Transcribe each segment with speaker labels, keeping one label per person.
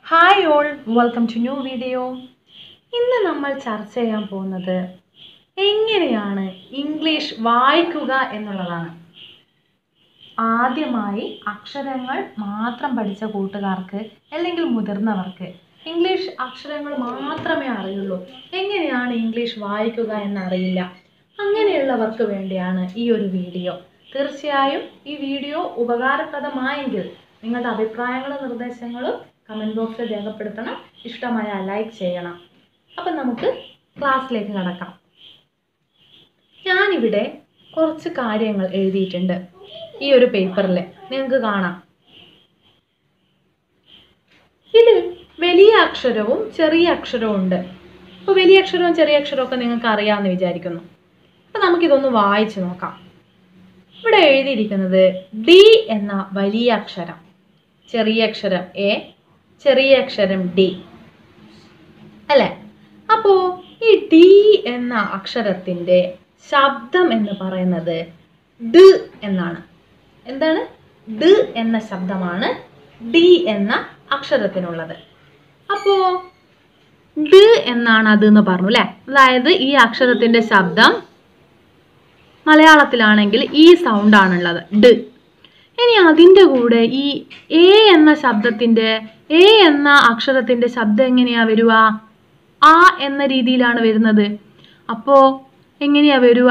Speaker 1: hi all welcome to new video ഇന്ന് നമ്മൾ ചർച്ച ചെയ്യാൻ പോകുന്നത് എങ്ങനെയാണ് ഇംഗ്ലീഷ് വായിക്കുക എന്നുള്ളതാണ് ആദ്യമായി അക്ഷരങ്ങൾ മാത്രം പഠിച്ച കൂട്ടുകാർക്ക് അല്ലെങ്കിൽ മുതിർന്നവർക്ക് ഇംഗ്ലീഷ് അക്ഷരങ്ങൾ മാത്രമേ അറിയുള്ളൂ എങ്ങനെയാണ് ഇംഗ്ലീഷ് വായിക്കുക എന്നറിയില്ല അങ്ങനെയുള്ളവർക്ക് വേണ്ടിയാണ് ഈ ഒരു വീഡിയോ തീർച്ചയായും ഈ വീഡിയോ ഉപകാരപ്രദമായെങ്കിൽ നിങ്ങളുടെ അഭിപ്രായങ്ങളും നിർദ്ദേശങ്ങളും കമൻറ്റ് ബോക്സിൽ രേഖപ്പെടുത്തണം ഇഷ്ടമായ ലൈക്ക് ചെയ്യണം അപ്പം നമുക്ക് ക്ലാസ്സിലേക്ക് കടക്കാം ഞാനിവിടെ കുറച്ച് കാര്യങ്ങൾ എഴുതിയിട്ടുണ്ട് ഈ ഒരു പേപ്പറിൽ നിങ്ങൾക്ക് കാണാം ഇതിൽ വലിയ അക്ഷരവും ചെറിയ അക്ഷരവും ഉണ്ട് അപ്പോൾ വലിയ അക്ഷരവും ചെറിയ അക്ഷരവും ഒക്കെ നിങ്ങൾക്ക് അറിയാമെന്ന് വിചാരിക്കുന്നു അപ്പോൾ നമുക്കിതൊന്ന് വായിച്ചു നോക്കാം ഇവിടെ എഴുതിയിരിക്കുന്നത് ഡി എന്ന വലിയ അക്ഷരം ചെറിയ അക്ഷരം എ ചെറിയ അക്ഷരം ഡി അല്ലേ അപ്പോൾ ഈ ഡി എന്ന അക്ഷരത്തിൻ്റെ ശബ്ദം എന്ന് പറയുന്നത് ഡ് എന്നാണ് എന്താണ് ഡ് എന്ന ശബ്ദമാണ് ഡി എന്ന അക്ഷരത്തിനുള്ളത് അപ്പോൾ ഡ് എന്നാണ് അത് എന്ന് പറഞ്ഞു അല്ലേ അതായത് ഈ അക്ഷരത്തിൻ്റെ ശബ്ദം മലയാളത്തിലാണെങ്കിൽ ഈ സൗണ്ട് ആണുള്ളത് ഡ് ഇനി അതിൻ്റെ കൂടെ ഈ എ എന്ന ശബ്ദത്തിൻ്റെ എ എന്ന അക്ഷരത്തിൻ്റെ ശബ്ദം എങ്ങനെയാ വരിക ആ എന്ന രീതിയിലാണ് വരുന്നത് അപ്പോൾ എങ്ങനെയാ വരിക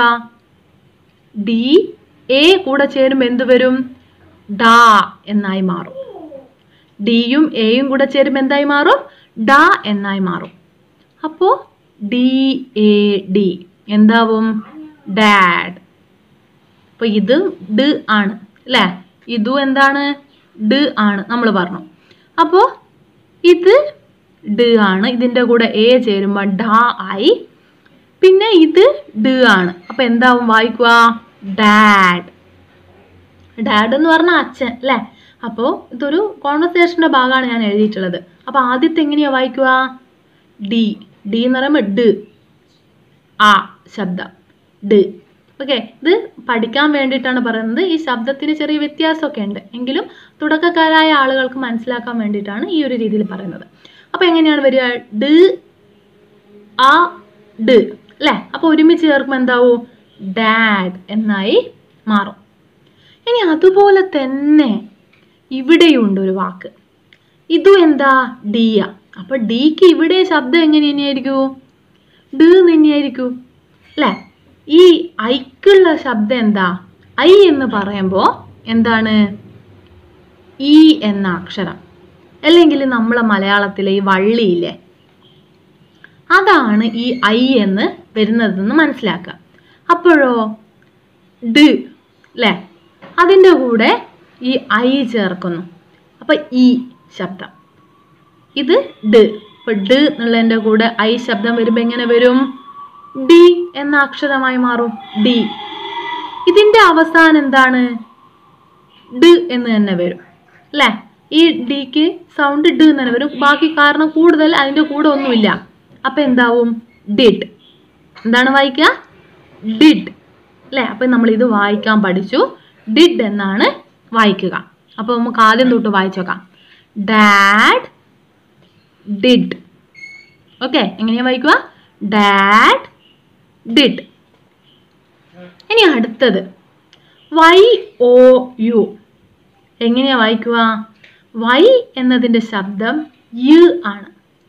Speaker 1: ഡി എ കൂടെ ചേരുമ്പോൾ എന്ത് വരും ഡാ എന്നായി മാറും ഡിയും എയും കൂടെ ചേരുമ്പോൾ എന്തായി മാറും ഡ എന്നായി മാറും അപ്പോൾ ഡി എ ഡി എന്താവും ഡാഡ് അപ്പോൾ ഇത് ഡ് ആണ് അല്ലേ ഇതും എന്താണ് ഡ് ആണ് നമ്മൾ പറഞ്ഞു അപ്പോൾ ഇത് ഡ് ആണ് ഇതിൻ്റെ കൂടെ എ ചേരുമ്പോൾ ഡ ആയി പിന്നെ ഇത് ഡ് ആണ് അപ്പോൾ എന്താവും വായിക്കുക ഡാഡ് ഡാഡ് എന്ന് പറഞ്ഞാൽ അച്ഛൻ അല്ലേ അപ്പോൾ ഇതൊരു കോൺവെർസേഷൻ്റെ ഭാഗമാണ് ഞാൻ എഴുതിയിട്ടുള്ളത് അപ്പോൾ ആദ്യത്തെ എങ്ങനെയാണ് വായിക്കുക ഡി ഡി എന്ന് പറയുമ്പോൾ ഡ് ആ ശബ്ദം ഡ് ഓക്കെ ഇത് പഠിക്കാൻ വേണ്ടിയിട്ടാണ് പറയുന്നത് ഈ ശബ്ദത്തിന് ചെറിയ വ്യത്യാസമൊക്കെ ഉണ്ട് എങ്കിലും തുടക്കക്കാരായ ആളുകൾക്ക് മനസ്സിലാക്കാൻ വേണ്ടിയിട്ടാണ് ഈ ഒരു രീതിയിൽ പറയുന്നത് അപ്പോൾ എങ്ങനെയാണ് വരിക ഡ് ആ ഡ് അല്ലേ അപ്പോൾ ഒരുമിച്ച് ചേർക്കുമ്പോൾ എന്താവും ഡാഡ് എന്നായി മാറും ഇനി അതുപോലെ തന്നെ ഇവിടെയുണ്ട് ഒരു വാക്ക് ഇതും എന്താ ഡിയ അപ്പോൾ ഡിക്ക് ഇവിടെ ശബ്ദം എങ്ങനെ തന്നെയായിരിക്കും ഡ് തന്നെയായിരിക്കും അല്ലേ ഈ ഐക്കുള്ള ശബ്ദം എന്താ ഐ എന്ന് പറയുമ്പോൾ എന്താണ് ഈ എന്ന അക്ഷരം അല്ലെങ്കിൽ നമ്മളെ മലയാളത്തിലെ ഈ വള്ളിയില്ലേ അതാണ് ഈ ഐ എന്ന് വരുന്നതെന്ന് മനസ്സിലാക്കുക അപ്പോഴോ ഡ് അല്ലേ അതിൻ്റെ കൂടെ ഈ ഐ ചേർക്കുന്നു അപ്പം ഈ ശബ്ദം ഇത് ഡ് ഇപ്പം ഡ് എന്നുള്ളതിൻ്റെ കൂടെ ഐ ശബ്ദം വരുമ്പോൾ എങ്ങനെ വരും ഡി എന്ന അക്ഷരമായി മാറും ഡി ഇതിൻ്റെ അവസാനം എന്താണ് ഡ് എന്ന് തന്നെ വരും അല്ലേ ഈ ഡിക്ക് സൗണ്ട് ഡ് എന്ന് തന്നെ വരും ബാക്കി കാരണം കൂടുതൽ അതിൻ്റെ കൂടെ ഒന്നുമില്ല അപ്പം എന്താവും ഡിഡ് എന്താണ് വായിക്കുക ഡിഡ് അല്ലേ അപ്പം നമ്മൾ ഇത് വായിക്കാൻ പഠിച്ചു ഡിഡ് എന്നാണ് വായിക്കുക അപ്പോൾ നമുക്ക് ആദ്യം തൊട്ട് വായിച്ചു നോക്കാം ഡാഡ് ഡിഡ് ഓക്കെ എങ്ങനെയാ വായിക്കുക ഡാഡ് ഡിഡ് ഇനി അടുത്തത് വൈ ഒ യു എങ്ങനെയാ വായിക്കുക വൈ എന്നതിൻ്റെ ശബ്ദം യു ആണ്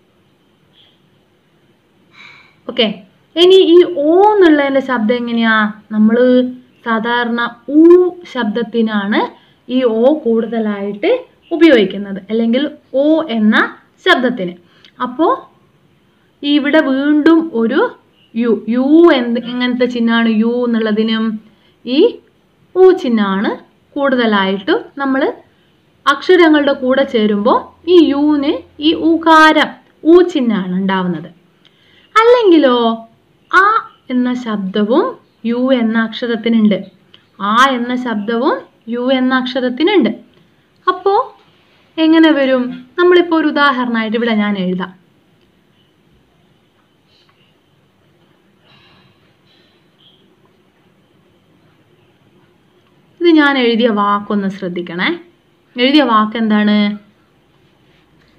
Speaker 1: ഓക്കെ ഇനി ഈ ഓ എന്നുള്ളതിൻ്റെ ശബ്ദം എങ്ങനെയാ നമ്മൾ സാധാരണ ഊ ശബ്ദത്തിനാണ് ഈ ഓ കൂടുതലായിട്ട് ഉപയോഗിക്കുന്നത് അല്ലെങ്കിൽ ഓ എന്ന ശബ്ദത്തിന് അപ്പോൾ ഇവിടെ വീണ്ടും ഒരു യു യു എന്ത് എങ്ങനത്തെ ചിഹ്നമാണ് യു എന്നുള്ളതിനും ഈ ഊ ചിഹ്നമാണ് കൂടുതലായിട്ടും നമ്മൾ അക്ഷരങ്ങളുടെ കൂടെ ചേരുമ്പോൾ ഈ യൂന് ഈ ഊകാരം ഊ ചിഹ്നമാണ് ഉണ്ടാവുന്നത് അല്ലെങ്കിലോ ആ എന്ന ശബ്ദവും യു എന്ന അക്ഷരത്തിനുണ്ട് ആ എന്ന ശബ്ദവും യു എന്ന അക്ഷരത്തിനുണ്ട് അപ്പോൾ എങ്ങനെ വരും നമ്മളിപ്പോൾ ഒരു ഉദാഹരണമായിട്ട് ഇവിടെ ഞാൻ എഴുതാം ഇത് ഞാൻ എഴുതിയ വാക്കൊന്ന് ശ്രദ്ധിക്കണേ എഴുതിയ വാക്ക് എന്താണ്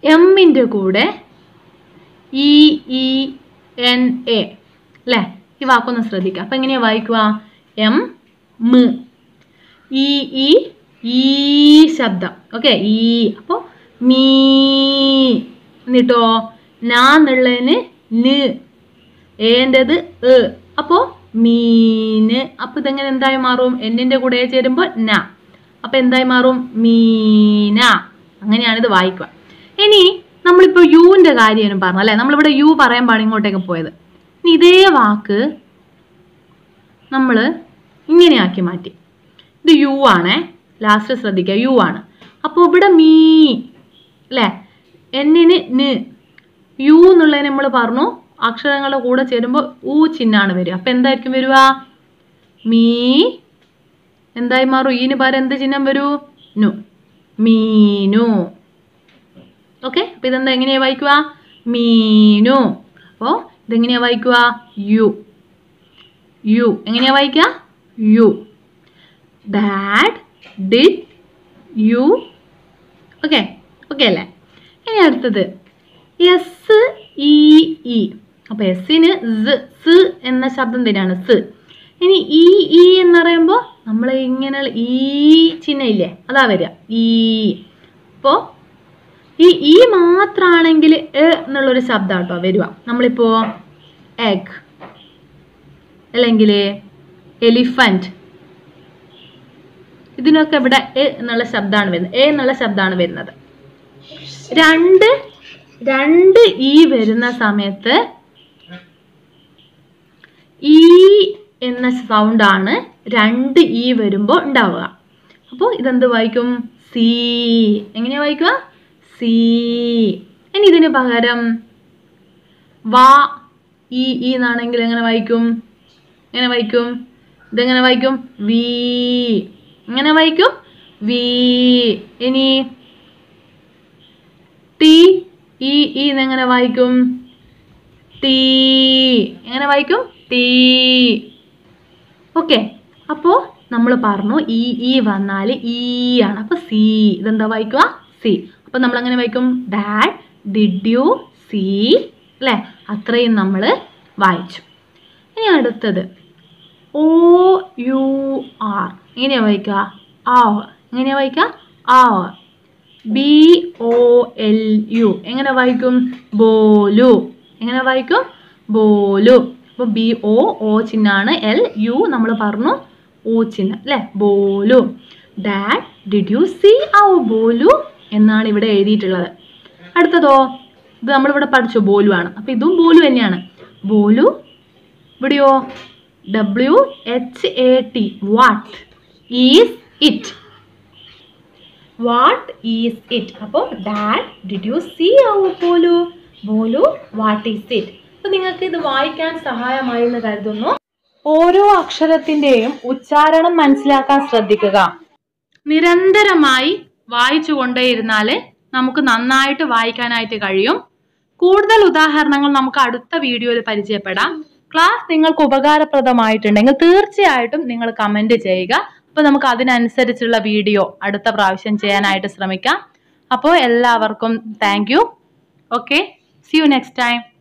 Speaker 1: എമ്മിൻ്റെ കൂടെ ഇ ഇ എൻ എ അല്ലേ ഈ വാക്കൊന്ന് ശ്രദ്ധിക്കുക അപ്പം എങ്ങനെയാ വായിക്കുക എം മ് ഈ ഈ ഈ ശബ്ദം ഓക്കെ ഈ അപ്പോൾ മീ എന്നിട്ടോ നാ എന്നുള്ളതിന് ന് ഏൻ്റെത് എ അപ്പോൾ മീന് അപ്പോൾ ഇതെങ്ങനെ എന്തായി മാറും എന്നിൻ്റെ കൂടെ ചേരുമ്പോൾ ന അപ്പോൾ എന്തായി മാറും മീന അങ്ങനെയാണ് ഇത് വായിക്കുക ഇനി നമ്മളിപ്പോൾ യുവിൻ്റെ കാര്യം പറഞ്ഞു അല്ലേ നമ്മളിവിടെ യു പറയുമ്പോൾ ഇങ്ങോട്ടേക്ക് പോയത് ഇനി ഇതേ വാക്ക് നമ്മൾ ഇങ്ങനെയാക്കി മാറ്റി ഇത് യു ആണേ ലാസ്റ്റ് ശ്രദ്ധിക്കുക യു ആണ് അപ്പോൾ ഇവിടെ മീ അല്ലേ എന്നിന് ന് യു എന്നുള്ളതിന് നമ്മൾ പറഞ്ഞു അക്ഷരങ്ങളുടെ കൂടെ ചേരുമ്പോൾ ഊ ചിഹ്നാണ് വരിക അപ്പം എന്തായിരിക്കും വരിക മീ എന്തായി മാറും ഈന് പകരം എന്ത് ചിഹ്നം വരൂ നു മീനു ഓക്കെ അപ്പം ഇതെന്താ എങ്ങനെയാ വായിക്കുക മീനു അപ്പോൾ ഇതെങ്ങനെയാ വായിക്കുക യു യു എങ്ങനെയാ വായിക്കുക U that did U okay okay അല്ലേ ഇനി അടുത്തത് എസ് ഇ ഇ അപ്പോൾ എസ്സിന് സ് എന്ന ശബ്ദം തന്നെയാണ് സ് ഇനി ഈ ഈ എന്ന് പറയുമ്പോൾ നമ്മൾ ഇങ്ങനെ ഈ ചിഹ്നം ഇല്ലേ അതാ വരിക ഈ അപ്പോൾ ഈ ഈ മാത്രമാണെങ്കിൽ എ എന്നുള്ളൊരു ശബ്ദം കേട്ടോ വരിക നമ്മളിപ്പോൾ എഗ് അല്ലെങ്കിൽ എലിഫൻറ്റ് ഇതിനൊക്കെ ഇവിടെ എ എന്നുള്ള ശബ്ദമാണ് വരുന്നത് എ എന്നുള്ള ശബ്ദമാണ് വരുന്നത് രണ്ട് രണ്ട് ഈ വരുന്ന സമയത്ത് ഈ എന്ന സൗണ്ടാണ് രണ്ട് ഈ വരുമ്പോൾ ഉണ്ടാവുക അപ്പോൾ ഇതെന്ത് വായിക്കും സി എങ്ങനെയാ വായിക്കുക സി ഇനി ഇതിന് പകരം വാ ഈ ഈ എന്നാണെങ്കിൽ എങ്ങനെ വായിക്കും എങ്ങനെ വായിക്കും ഇതെങ്ങനെ വായിക്കും വി എങ്ങനെ വായിക്കും വി ഇനി ടി ഈ ഈ എന്നെങ്ങനെ വായിക്കും ടീ എങ്ങനെ വായിക്കും ടീ ഓക്കെ അപ്പോൾ നമ്മൾ പറഞ്ഞു ഈ ഈ വന്നാൽ ഈ ആണ് അപ്പോൾ സി ഇതെന്താ വായിക്കുക സി അപ്പോൾ നമ്മൾ എങ്ങനെ വായിക്കും ദാറ്റ് ഡിഡ് യു സി അല്ലേ അത്രയും നമ്മൾ വായിച്ചു ഇനി അടുത്തത് ഓ യു ആർ എങ്ങനെയാ വായിക്കുക ആ എങ്ങനെയാ വായിക്കുക ആ ബി ഒ എൽ യു എങ്ങനെ വായിക്കും ബോലു എങ്ങനെ വായിക്കും ബോലു അപ്പോൾ ബി ഒ ഒ ചിഹ്നാണ് എൽ യു നമ്മൾ പറഞ്ഞു ഓ ചിഹ്നം അല്ലേ ബോലു ഡാഡ് ഡിഡ് യു സി ഔ ബോലു എന്നാണ് ഇവിടെ എഴുതിയിട്ടുള്ളത് അടുത്തതോ ഇത് നമ്മളിവിടെ പഠിച്ചു ബോലു ആണ് അപ്പോൾ ഇതും ബോലു തന്നെയാണ് ബോലു ഇവിടെയോ W H A T what is it what is it അപ്പോൾ dad did you see ow ബോലു ബോലു വാട്ട് ഈസ് ഇറ്റ് അപ്പോൾ നിങ്ങൾക്ക് ഇത് വായിക്കാൻ സഹായമായി എന്ന് കരുതുന്നു ഓരോ അക്ഷരത്തിൻ്റെയും ഉച്ചാരണം മനസ്സിലാക്കാൻ ശ്രദ്ധിക്കുക നിരന്തരമായി വായിച്ചു കൊണ്ടേയിരുന്നാൽ നമുക്ക് നന്നായിട്ട് വായിക്കാനായിട്ട് കഴിയും കൂടുതൽ ഉദാഹരണങ്ങൾ നമുക്ക് അടുത്ത വീഡിയോയിൽ പരിചയപ്പെടാം ക്ലാസ് നിങ്ങൾക്ക് ഉപകാരപ്രദമായിട്ടുണ്ടെങ്കിൽ തീർച്ചയായിട്ടും നിങ്ങൾ കമൻറ്റ് ചെയ്യുക അപ്പോൾ നമുക്ക് അതിനനുസരിച്ചുള്ള വീഡിയോ അടുത്ത പ്രാവശ്യം ചെയ്യാനായിട്ട് ശ്രമിക്കാം അപ്പോൾ എല്ലാവർക്കും thank you okay see you next time